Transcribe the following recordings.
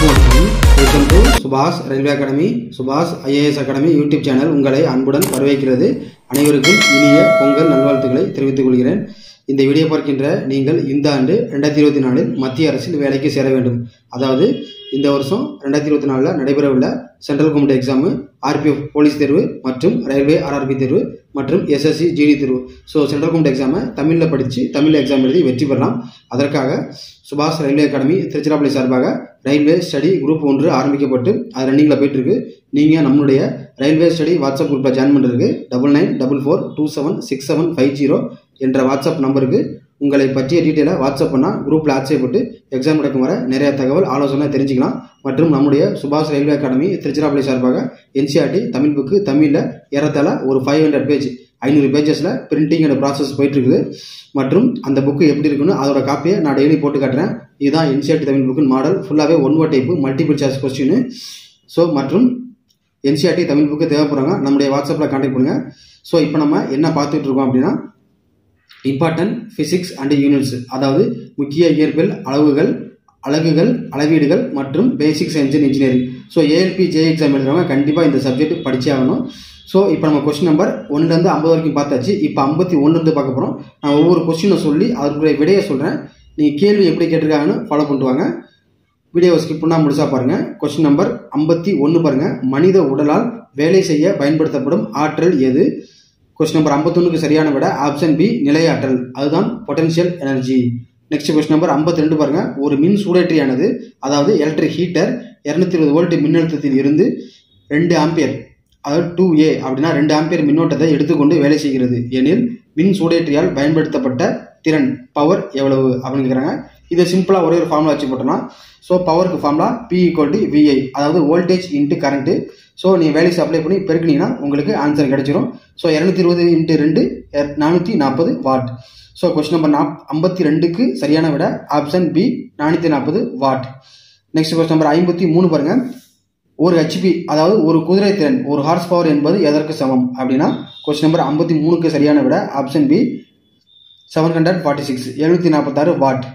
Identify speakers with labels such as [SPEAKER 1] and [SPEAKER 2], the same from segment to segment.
[SPEAKER 1] வணக்கம் welcome to Subash railway academy Subash IAS academy YouTube channel உங்களை அன்புடன் வரவேற்கிறது அனைவருக்கும் இனிய பொங்கல் நல்வாழ்த்துக்களை தெரிவித்துக் கொள்கிறேன் இந்த வீடியோ பார்க்கின்ற நீங்கள் இந்த ஆண்டு ரெண்டாயிரத்தி இருபத்தி நாலில் மத்திய அரசில் வேலைக்கு சேர வேண்டும் அதாவது இந்த வருஷம் ரெண்டாயிரத்தி இருபத்தி நாலில் நடைபெறவுள்ள central government exam RPF police தேர்வு மற்றும் ரயில்வே ஆர்ஆர்பி தேர்வு மற்றும் எஸ்எஸ்சி ஜிடி தேர்வு ஸோ சென்ட்ரல் கவர்மெண்ட் எக்ஸாமை தமிழில் படித்து தமிழ் எக்ஸாம் எழுதி வெற்றி பெறலாம் அதற்காக சுபாஷ் ரயில்வே அகாடமி திருச்சிராப்பள்ளி சார்பாக ரயில்வே ஸ்டடி குரூப் ஒன்று ஆரம்பிக்கப்பட்டு அது ரன்னிங்கில் போயிட்டு இருக்கு நீங்கள் நம்மளுடைய ரயில்வே ஸ்டடி வாட்ஸ்அப் குரூப்பில் ஜாயின் பண்ணுறதுக்கு double nine double four two seven six seven five zero என்ற வாட்ஸ்அப் நம்பருக்கு உங்களை பற்றிய டீட்டெயிலாக வாட்ஸ்அப் பண்ணால் குரூப்பில் ஆட் செய்யப்பட்டு எக்ஸாம் நடக்கும் வர நிறைய தகவல் ஆலோசனை தெரிஞ்சுக்கலாம் மற்றும் நம்முடைய சுபாஷ் ரயில்வே அகாடமி திருச்சிராப்பள்ளி சார்பாக என்சிஆர்டி தமிழ் புக்கு தமிழில் ஏறத்தாழ ஒரு ஃபைவ் ஹண்ட்ரட் பேஜ் ஐநூறு பேஜஸில் பிரிண்டிங் அண்ட் ப்ராசஸ் போயிட்டு இருக்குது மற்றும் அந்த புக்கு எப்படி இருக்குன்னு அதோட காப்பியை நான் டெய்லி போட்டு காட்டுறேன் இதுதான் என்சிஆர்டி தமிழ் புக்கு மாடல் ஃபுல்லாகவே one O type multiple choice question so மற்றும் என்சிஆர்டி தமிழ் புக்கு தேவைப்படுறாங்க நம்முடைய வாட்ஸ்அப்பில் கான்டாக்ட் பண்ணுங்கள் ஸோ இப்போ நம்ம என்ன பார்த்துட்டு இருக்கோம் அப்படின்னா இம்பார்ட்டன்ட் ஃபிசிக்ஸ் அண்ட் யூனிட்ஸ் அதாவது முக்கிய இயற்பியல் அளவுகள் அலகுகள் அளவீடுகள் மற்றும் basic science and engineering so ALP J exam எழுதுறவங்க கண்டிப்பாக இந்த சப்ஜெக்ட் படிச்சே ஆகணும் ஸோ இப்போ நம்ம கொஸ்டின் நம்பர் ஒன்றுலேருந்து ஐம்பது வரைக்கும் பார்த்தாச்சு இப்போ ஐம்பத்தி ஒன்றுலேருந்து பார்க்க போகிறோம் நான் ஒவ்வொரு கொஸ்டினை சொல்லி அதற்குரிய விடையை சொல்கிறேன் நீங்கள் கேள்வி எப்படி கேட்டிருக்காங்கன்னு ஃபாலோ பண்ணிட்டு வாங்க வீடியோவை ஸ்கிப் பண்ணால் முழுசாக பாருங்கள் கொஸ்டின் நம்பர் ஐம்பத்தி ஒன்று பாருங்கள் மனித உடலால் வேலை செய்ய பயன்படுத்தப்படும் ஆற்றல் எது கொஸ்டின் நம்பர் ஐம்பத்தொன்னுக்கு சரியான விட ஆப்ஷன் பி நிலையாற்றல் அதுதான் potential energy next question number ஐம்பத்தி ரெண்டு பாருங்க ஒரு மின் சூடேற்றியானது அதாவது எலக்ட்ரிக் ஹீட்டர் இரநூத்தி இருபது வோல்ட் மின்னழுத்தத்தில் இருந்து ரெண்டு ஆம்பியர் அதாவது டூ ஏ அப்படின்னா ரெண்டு ஆம்பியர் மின்னோட்டத்தை எடுத்துக்கொண்டு வேலை செய்கிறது எனில் மின் சூடேற்றியால் பயன்படுத்தப்பட்ட திறன் பவர் எவ்வளவு அப்படின்னு கேட்குறாங்க இதை சிம்பிளாக ஒரே ஒரு ஃபார்முலா வச்சு போட்டோம்னா ஸோ பவருக்கு formula P equal to VI அதாவது வோல்டேஜ் இன்ட்டு கரண்ட்டு ஸோ நீங்கள் வேலைஸ் அப்ளை பண்ணி பெருக்கினீங்கன்னா உங்களுக்கு ஆன்சர் கிடைச்சிரும் ஸோ இரநூத்தி இருபது இன்ட்டு ரெண்டு நானூற்றி நாற்பது வாட் ஸோ கொஸ்டின் நம்பர் நாப் ஐம்பத்தி ரெண்டுக்கு சரியான விட ஆப்ஷன் பி நானூற்றி நாற்பது வாட் நெக்ஸ்ட் கொஸ்டின் நம்பர் ஐம்பத்தி மூணு பாருங்கள் ஒரு ஹெச்பி அதாவது ஒரு குதிரை திறன் ஒரு ஹார்ஸ் பவர் என்பது எதற்கு சமம் அப்படின்னா கொஸ்டின் நம்பர் ஐம்பத்தி மூணுக்கு சரியான விட option B seven hundred forty six எழுநூற்றி நாற்பத்தாறு வாட்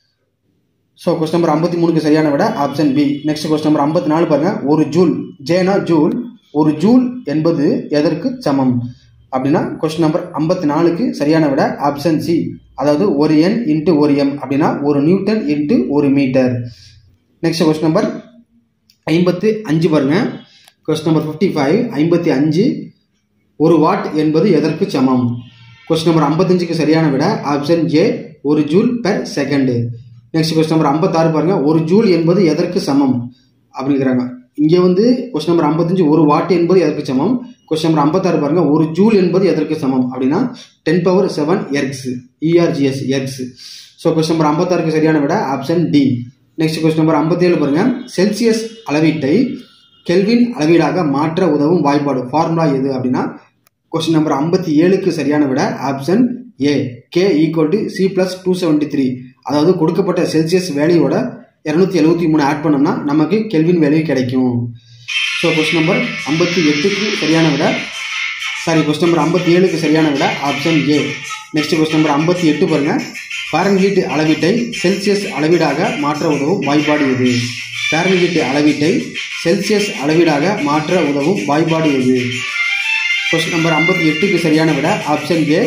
[SPEAKER 1] ஸோ கொஸ்டின் நம்பர் ஐம்பத்தி மூணுக்கு சரியான விட option B next question number ஐம்பத்தி நாலு பாருங்க ஒரு ஜூல் ஜேனா ஜூல் ஒரு ஜூல் என்பது எதற்கு சமம் அப்படின்னா கொஸ்டின் நம்பர் ஐம்பத்தி நாலுக்கு சரியான விட ஆப்ஷன் சி அதாவது ஒரு என் இன்ட்டு ஒரு எம் அப்படின்னா ஒரு நியூட்டன் இன்ட்டு ஒரு மீட்டர் நெக்ஸ்ட் கொஸ்டின் நம்பர் ஐம்பத்து அஞ்சு பாருங்க கொஸ்டின் நம்பர் ஃபிஃப்டி ஃபைவ் ஐம்பத்தி அஞ்சு ஒரு வாட் என்பது எதற்கு சமம் கொஸ்டின் நம்பர் ஐம்பத்தஞ்சுக்கு சரியான விட ஆப்ஷன் ஏ ஒரு joule per second next question number ஐம்பத்தாறு பாருங்க ஒரு ஜூல் என்பது எதற்கு சமம் அப்படிங்கிறாங்க இங்கே வந்து கொஸ்டின் நம்பர் ஐம்பத்தஞ்சு ஒரு வாட் என்பது எதற்கு சமம் கொஸ்டின் நம்பர் ஐம்பத்தாறு பாருங்க ஒரு ஜூல் என்பது எதற்கு சமம் அப்படின்னா ten power seven ergs E R G S ergs so question number ஐம்பத்தாறுக்கு சரியான விட option D next question number ஐம்பத்தேழு பாருங்க செல்சியஸ் அளவீட்டை கெல்வின் அளவீடாக மாற்ற உதவும் வாய்ப்பாடு ஃபார்முலா எது அப்படின்னா கொஸ்டின் நம்பர் ஐம்பத்தி ஏழுக்கு சரியான விட option A K equal to C plus two seventy three அதாவது கொடுக்கப்பட்ட செல்சியஸ் வேல்யூவோட இரநூத்தி எழுபத்தி மூணு ஆட் பண்ணோம்னா நமக்கு கெல்வின் வேல்யூ கிடைக்கும் ஸோ கொஸ்டின் நம்பர் ஐம்பத்தி எட்டுக்கு சரியான விட சாரி கொஸ்டின் நம்பர் ஐம்பத்தி ஏழுக்கு சரியான விட option A next question number ஐம்பத்தி எட்டு பாருங்க ஃபாரன்ஹீட் அளவீட்டை செல்சியஸ் அளவீடாக மாற்ற உதவும் வாய்ப்பாடு எது ஃபாரன்ஹீட் அளவீட்டை செல்சியஸ் அளவீடாக மாற்ற உதவும் வாய்ப்பாடு எது கொஸ்டின் நம்பர் ஐம்பத்தி எட்டுக்கு சரியான விட option A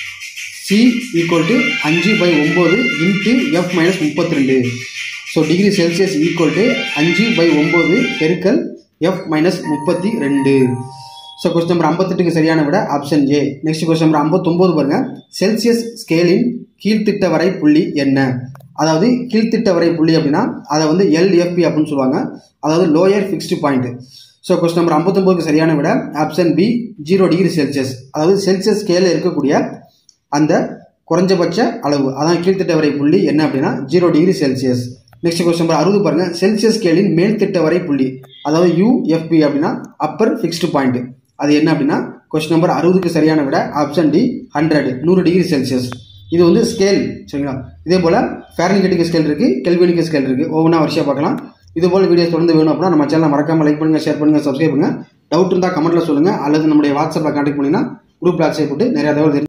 [SPEAKER 1] C equal to அஞ்சு பை ஒம்பது இன்ட்டு எஃப் மைனஸ் முப்பத்தி ரெண்டு so degree Celsius equal to அஞ்சு பை ஒம்பது பெருக்கல் எஃப் மைனஸ் முப்பத்தி ரெண்டு ஸோ கொஸ்டின் நம்பர் ஐம்பத்தெட்டுக்கு சரியான விட option A next question number ஐம்பத்தொம்போது பாருங்க செல்சியஸ் ஸ்கேலின் கீழ்த்திட்ட வரை புள்ளி என்ன அதாவது கீழ்த்திட்ட வரை புள்ளி அப்படின்னா அதை வந்து எல்எஃப்பி அப்படின்னு சொல்லுவாங்க அதாவது lower fixed point so question number ஐம்பத்தொம்போதுக்கு சரியான விட option B zero degree Celsius அதாவது செல்சியஸ் ஸ்கேலில் இருக்கக்கூடிய அந்த குறைஞ்சபட்ச அளவு அதான் கீழ்த்திட்ட வரை புள்ளி என்ன அப்படின்னா zero degree Celsius next question number அறுபது பாருங்க செல்சியஸ் ஸ்கேலின் மேல்திட்ட வரை புள்ளி அதாவது யூஎஃப்பி அப்படின்னா அப்பர் ஃபிக்ஸ்டு பாயிண்ட் அது என்ன அப்படின்னா கொஸ்டின் நம்பர் அறுபதுக்கு சரியான விட ஆப்ஷன் டி ஹண்ட்ரட் நூறு டிகிரி செல்சியஸ் இது வந்து ஸ்கேல் சரிங்களா இதே போல் ஃபேரன்கேட்டுக்கு ஸ்கேல் இருக்குது கெல்வினுக்கு ஸ்கேல் இருக்குது ஒவ்வொன்றா வரிசையாக பார்க்கலாம் இது போல் வீடியோஸ் தொடர்ந்து வேணும் அப்படின்னா நம்ம சேனலை மறக்காம லைக் பண்ணுங்கள் ஷேர் பண்ணுங்கள் சப்ஸ்கிரைப் பண்ணுங்கள் டவுட் இருந்தால் கமெண்ட்டில் சொல்லுங்கள் அல்லது நம்முடைய வாட்ஸ்அப்பில் கான்டாக்ட் பண்ணிங்கன்னா குரூப்பில் ஆட் செய்யப்பட்டு நிறையா தகவல் தெரிஞ்சு